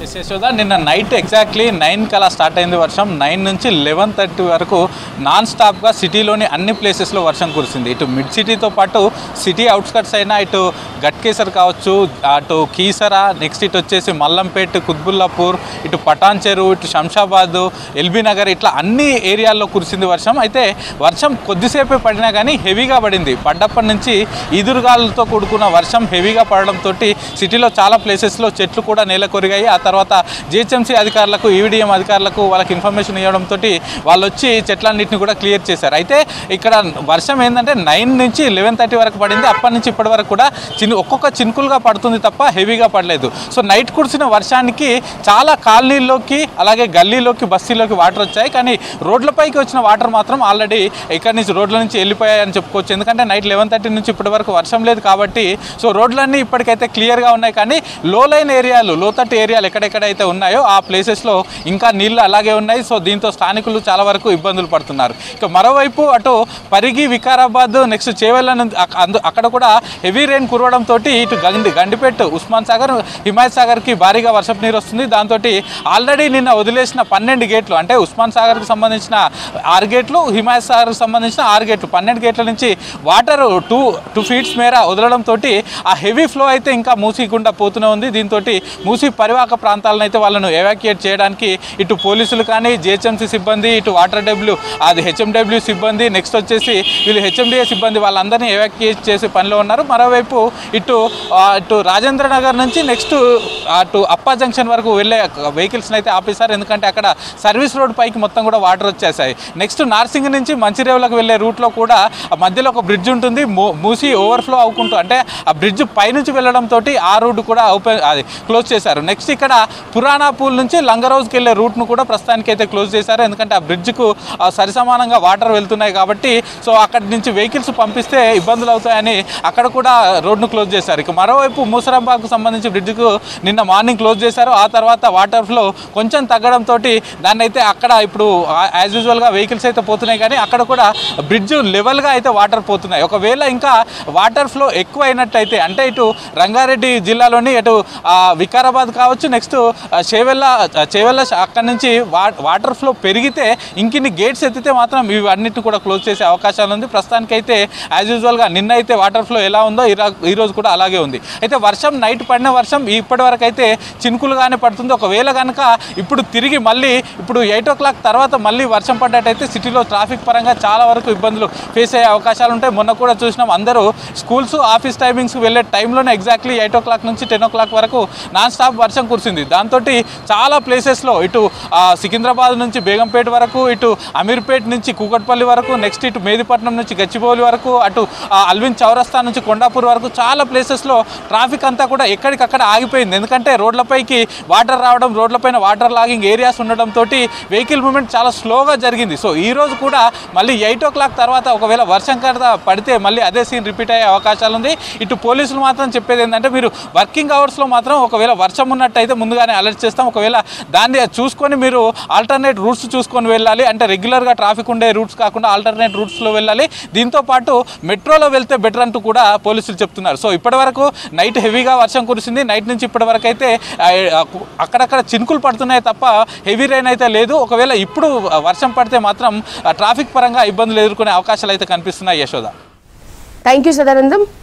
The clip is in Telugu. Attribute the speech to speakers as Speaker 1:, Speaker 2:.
Speaker 1: ఎస్ యశోద నిన్న నైట్ ఎగ్జాక్ట్లీ నైన్ కలా స్టార్ట్ అయింది వర్షం నైన్ నుంచి లెవెన్ థర్టీ వరకు నాన్ స్టాప్గా సిటీలోని అన్ని ప్లేసెస్లో వర్షం కురిసింది ఇటు మిడ్ సిటీతో పాటు సిటీ అవుట్స్కట్స్ అయినా ఇటు గట్కేసర్ కావచ్చు అటు కీసరా నెక్స్ట్ ఇటు వచ్చేసి మల్లంపేట్ కుత్బుల్లాపూర్ ఇటు పటాన్ చెరువు ఇటు శంషాబాద్ ఎల్బీ నగర్ ఇట్లా అన్ని ఏరియాల్లో కురిసింది వర్షం అయితే వర్షం కొద్దిసేపే పడినా కానీ హెవీగా పడింది పడ్డప్పటి నుంచి ఈదురుగాలతో కూడుకున్న వర్షం హెవీగా పడడంతో సిటీలో చాలా ప్లేసెస్లో చెట్లు కూడా నేల కొరిగాయి ఆ తర్వాత జిహెచ్ఎంసీ అధికారులకు ఈవీడీఎం అధికారులకు వాళ్ళకి ఇన్ఫర్మేషన్ ఇవ్వడంతో వాళ్ళు వచ్చి చెట్లన్నింటిని కూడా క్లియర్ చేశారు అయితే ఇక్కడ వర్షం ఏంటంటే నైన్ నుంచి లెవెన్ థర్టీ వరకు పడింది అప్పటి నుంచి ఇప్పటి వరకు కూడా చిన్న ఒక్కొక్క చినుకులుగా పడుతుంది తప్ప హెవీగా పడలేదు సో నైట్ కురిసిన వర్షానికి చాలా కాలనీల్లోకి అలాగే గల్లీలోకి బస్తీలోకి వాటర్ వచ్చాయి కానీ రోడ్లపైకి వచ్చిన వాటర్ మాత్రం ఆల్రెడీ ఇక్కడి నుంచి రోడ్ల నుంచి వెళ్ళిపోయాయని చెప్పుకోవచ్చు ఎందుకంటే నైట్ లెవెన్ థర్టీ నుంచి ఇప్పటి వరకు వర్షం లేదు కాబట్టి సో రోడ్లన్నీ ఇప్పటికైతే క్లియర్గా ఉన్నాయి కానీ లో లైన్ ఏరియాలు లోతట్టు ఏరియాలు ఎక్కడెక్కడైతే ఉన్నాయో ఆ ప్లేసెస్లో ఇంకా నీళ్లు అలాగే ఉన్నాయి సో దీంతో స్థానికులు చాలా వరకు ఇబ్బందులు పడుతున్నారు ఇక మరోవైపు అటు పరిగి వికారాబాద్ నెక్స్ట్ చేవెళ్ళ నుంచి అక్- అందు- అక్కడ కూడా హెవీ రెయిన్ కురవడంతో ఇటు గండి గండిపేట్ ఉస్మాన్ సాగర్ హిమాయత్ సాగర్కి భారీగా వర్షపు నీరు వస్తుంది దాంతో ఆల్రెడీ నిన్న వదిలేసిన పన్నెండు గేట్లు అంటే ఉస్మాన్ సాగర్కి సంబంధించిన ఆరు గేట్లు హిమాయత్ సాగర్కి సంబంధించిన ఆరు గేట్లు పన్నెండు గేట్ల నుంచి వాటర్ టూ టూ ఫీట్స్ మేర వదలడంతో ఆ హెవీ ఫ్లో అయితే ఇంకా మూసీ గుండా పోతూనే ఉంది దీంతో మూసీ పరివాహక ప్రాంతాలను అయితే వాళ్ళను ఎవాక్యుయేట్ చేయడానికి ఇటు పోలీసులు కానీ జిహెచ్ఎంసీ సిబ్బంది ఇటు వాటర్ డబ్ల్యూ అది హెచ్ఎండబ్ల్యూ సిబ్బంది నెక్స్ట్ వచ్చేసి వీళ్ళు హెచ్ఎండిఏ సిబ్బంది వాళ్ళందరినీ ఎవాక్యుయేట్ చేసే పనిలో ఉన్నారు మరోవైపు ఇటు ఆ, ఇటు రాజేంద్ర నగర్ నుంచి నెక్స్ట్ అటు అప్పా జంక్షన్ వరకు వెళ్ళే వెహికల్స్ని అయితే ఆపేశారు ఎందుకంటే అక్కడ సర్వీస్ రోడ్ పైకి మొత్తం కూడా వాటర్ వచ్చేసాయి నెక్స్ట్ నార్సింగ్ నుంచి మంచిరేవులకు వెళ్ళే రూట్లో కూడా ఆ మధ్యలో ఒక బ్రిడ్జ్ ఉంటుంది మూ- మూసి ఓవర్ఫ్లో అవుకుంటూ అంటే ఆ బ్రిడ్జ్ పైనుంచి వెళ్ళడంతో ఆ రూట్ కూడా ఓపెన్ అది క్లోజ్ చేశారు నెక్స్ట్ ఇక్కడ పురాణా పూల్ నుంచి లంగరౌజ్కి వెళ్ళే రూట్ను కూడా ప్రస్తుతానికి అయితే క్లోజ్ చేశారు ఎందుకంటే ఆ బ్రిడ్జ్కు ఆ, సరిసమానంగా వాటర్ వెళ్తున్నాయి కాబట్టి సో అక్కడి నుంచి వెహికల్స్ పంపిస్తే ఇబ్బందులు అవుతాయని అక్కడ కూడా రోడ్ను క్లోజ్ చేశారు ఇక మరోవైపు మూసరాబాద్కు సంబంధించి బ్రిడ్జ్కు నిన్న మార్నింగ్ క్లోజ్ చేశారు ఆ తర్వాత వాటర్ ఫ్లో కొంచెం తగ్గడంతో దాన్ని అయితే అక్కడ ఇప్పుడు యాజ్ యూజువల్గా వెహికల్స్ అయితే పోతున్నాయి కానీ అక్కడ కూడా బ్రిడ్జ్ లెవెల్గా అయితే వాటర్ పోతున్నాయి ఒకవేళ ఇంకా వాటర్ ఫ్లో ఎక్కువ అయినట్టయితే అంటే ఇటు రంగారెడ్డి జిల్లాలోని ఇటు ఆ, వికారాబాద్ కావచ్చు నెక్స్ట్ చేవెళ్ళ చేవెళ్ళ అక్కడి నుంచి వా వాటర్ ఫ్లో పెరిగితే ఇంకిన్ని గేట్స్ ఎత్తితే మాత్రం ఇవి అన్నిటిని కూడా క్లోజ్ చేసే అవకాశాలు ఉంది ప్రస్తుతానికైతే యాజ్ యూజువల్గా నిన్న అయితే వాటర్ ఫ్లో ఎలా ఉందో ఈ రా- ఈ రోజు కూడా అలాగే ఉంది అయితే వర్షం నైట్ పడిన వర్షం ఇప్పటి వరకు అయితే చినుకులుగానే పడుతుంది ఒకవేళ కనుక ఇప్పుడు తిరిగి మళ్ళీ ఇప్పుడు ఎయిట్ ఓ క్లాక్ తర్వాత మళ్ళీ వర్షం పడ్డట్టయితే సిటీలో ట్రాఫిక్ పరంగా చాలా వరకు ఇబ్బందులు ఫేస్ అయ్యే అవకాశాలు ఉంటాయి మొన్న కూడా చూసినాం అందరూ స్కూల్స్ ఆఫీస్ టైమింగ్స్ వెళ్ళే టైంలోనే ఎగ్జాక్ట్లీ ఎయిట్ ఓ క్లాక్ నుంచి టెన్ ఓ క్లాక్ వరకు నాన్ స్టాప్ వర్షం కురిసింది దాంతో చాలా ప్లేసెస్లో ఇటు ఆ, సికింద్రాబాద్ నుంచి బేగంపేట వరకు ఇటు అమీర్పేట్ నుంచి కూకట్పల్లి వరకు నెక్స్ట్ ఇటు మేదిపట్నం నుంచి గచ్చిబౌలి వరకు అటు ఆ, అల్విన్ చౌరస్తా నుంచి కొండాపూర్ వరకు చాలా ప్లేసెస్లో ట్రాఫిక్ అంతా కూడా ఎక్కడికక్కడ ఆగిపోయింది ఎందుకంటే రోడ్లపైకి వాటర్ రావడం రోడ్లపైన వాటర్ లాగింగ్ ఏరియాస్ ఉండడంతో వెహికల్ మూవ్మెంట్ చాలా స్లోగా జరిగింది సో ఈ రోజు కూడా మళ్ళీ ఎయిట్ ఓ క్లాక్ తర్వాత ఒకవేళ వర్షం కనుక పడితే మళ్ళీ అదే సీన్ రిపీట్ అయ్యే అవకాశాలు ఉంది ఇటు పోలీసులు మాత్రం చెప్పేది ఏంటంటే మీరు వర్కింగ్ అవర్స్లో మాత్రం ఒకవేళ వర్షం ఉన్నట్టయితే ముందుగానే అలర్ట్ చేస్తాం ఒకవేళ దాన్ని చూసుకొని మీరు ఆల్టర్నేట్ రూట్స్ చూసుకొని వెళ్ళాలి అంటే రెగ్యులర్గా ట్రాఫిక్ ఉండే రూట్స్ కాకుండా ఆల్టర్నేట్ రూట్స్లో వెళ్ళాలి దీంతో పాటు మెట్రోలో వెళ్తే బెటర్ అంటూ కూడా పోలీసులు చెప్తున్నారు సో ఇప్పటివరకు నైట్ హెవీగా వర్షం కురిసింది నైట్ నుంచి ఇప్పటి వరకు అయితే ఆ, ఆ, అక్కడక్కడ చినుకులు పడుతున్నాయి తప్ప హెవీ రైన్ అయితే లేదు ఒకవేళ ఇప్పుడు వర్షం పడితే మాత్రం ఆ, ట్రాఫిక్ పరంగా ఇబ్బందులు ఎదుర్కొనే అవకాశాలు అయితే కనిపిస్తున్నాయి యశోద
Speaker 2: థ్యాంక్ యూ సదానందం